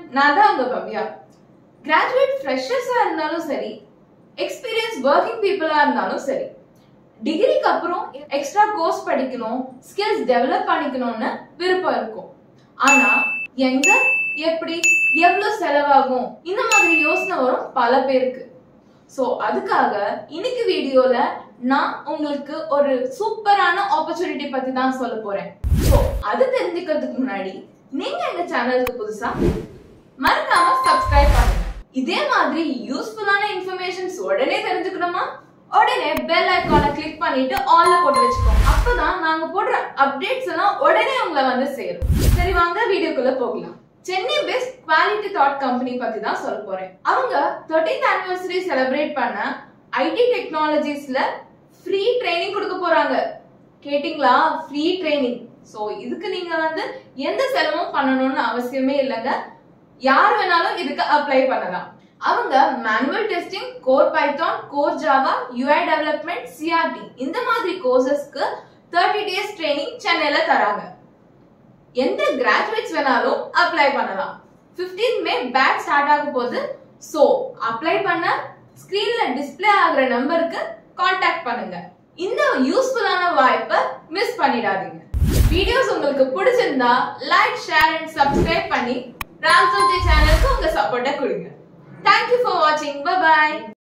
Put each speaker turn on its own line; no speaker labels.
நான் தான் உங்க பவ்யா கிராஜுவேட் ஃப்ரெஷர்ஸா இருந்தாலும் சரி எக்ஸ்பீரியன்ஸ் ஒர்க்கிங் பீப்புளா இருந்தாலும் சரி டிகிரிக்கு அப்புறம் எக்ஸ்ட்ரா கோர்ஸ் படிக்கணும் ஸ்கில்ஸ் டெவலப் பண்ணிக்கணும்னு விருப்பம் இருக்கும் ஆனா எங்க எப்படி எவ்வளவு செலவாகும் இந்த மாதிரி யோசனை வரும் பல பேருக்கு சோ அதுக்காக இன்னைக்கு வீடியோல நான் உங்களுக்கு ஒரு சூப்பரான ஆப்பர்ச்சுனிட்டி பத்தி தான் சொல்ல போறேன் சோ அது தெரிஞ்சுக்கிறதுக்கு முன்னாடி நீங்க எங்க சேனலுக்கு புதுசா மறக்காம சப்ஸ்கிரைப் பண்ணுங்க இதே மாதிரி யூஸ்ஃபுல்லான இன்ஃபர்மேஷன்ஸ் உடனே தெரிஞ்சுக்கணுமா உடனே பெல் ஐகானை கிளிக் பண்ணிட்டு ஆல்ல போட்டு வச்சுக்கோங்க அப்பதான் நாங்க போடுற அப்டேட்ஸ் எல்லாம் உடனே உங்களை வந்து சேரும் சரி வாங்க வீடியோக்குள்ள போகலாம் Chennai best quality thought company பத்தி தான் சொல்ல போறேன் அவங்க 13th anniversary செலிப்ரேட் பண்ண ஐடி டெக்னாலஜிஸ்ல ஃப்ரீ ட்ரைனிங் கொடுக்க போறாங்க கேட்டிங்களா ஃப்ரீ ட்ரைனிங் சோ இதுக்கு நீங்க வந்து எந்த செலவும் பண்ணணும்னு அவசியமே இல்லைங்க யார் வேணாலும் இதுக்கு அப்ளை பண்ணலாம் அவங்க manual testing core Python core Java UI development CRT இந்த மாதிரி கோர்சஸ்க்கு தேர்ட்டி டேஸ் ட்ரைனிங் சென்னையில தராங்க எந்த கிராஜுவேட்ஸ் வேணாலும் அப்ளை பண்ணலாம் 15 மே பேட்ச் ஸ்டார்ட் ஆக போகுது சோ அப்ளை பண்ண ஸ்கிரீன்ல டிஸ்ப்ளே ஆகுற நம்பருக்கு காண்டாக்ட் பண்ணுங்க இந்த யூஸ்ஃபுல்லான வாய்ப்பை மிஸ் பண்ணிடாதீங்க வீடியோஸ் உங்களுக்கு பிடிச்சிருந்தா லைக் ஷேர் அண்ட் சப்ஸ்கிரைப் பண்ணி ராம்சோஜி சேனலுக்கு உங்க சப்போர்ட்டை கொடுங்க தேங்க்யூ ஃபார் வாட்சிங் பை